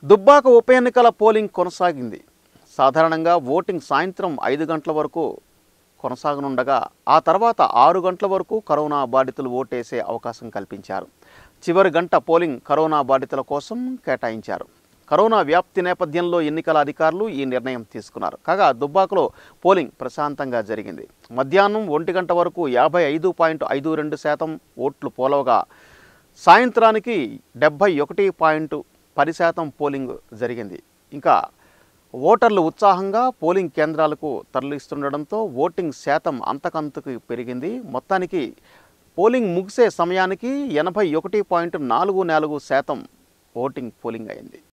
దుబ్బాక ఉప ఎన్నికల పోలింగ్ కొనసాగింది సాధారణంగా ఓటింగ్ సాయంత్రం ఐదు గంటల వరకు కొనసాగనుండగా ఆ తర్వాత ఆరు గంటల వరకు కరోనా బాధితులు ఓటేసే అవకాశం కల్పించారు చివరి గంట పోలింగ్ కరోనా బాధితుల కోసం కేటాయించారు కరోనా వ్యాప్తి నేపథ్యంలో ఎన్నికల అధికారులు ఈ నిర్ణయం తీసుకున్నారు కాగా దుబ్బాకలో పోలింగ్ ప్రశాంతంగా జరిగింది మధ్యాహ్నం ఒంటి గంట వరకు యాభై ఐదు పాయింట్ ఐదు రెండు శాతం ఓట్లు పోలవగా సాయంత్రానికి డెబ్భై ఒకటి పాయింట్ పది శాతం పోలింగ్ జరిగింది ఇంకా ఓటర్లు ఉత్సాహంగా పోలింగ్ కేంద్రాలకు తరలిస్తుండడంతో ఓటింగ్ శాతం అంతకంతకు పెరిగింది మొత్తానికి పోలింగ్ ముగిసే సమయానికి ఎనభై ఒకటి పాయింట్ నాలుగు నాలుగు శాతం ఓటింగ్ పోలింగ్ అయింది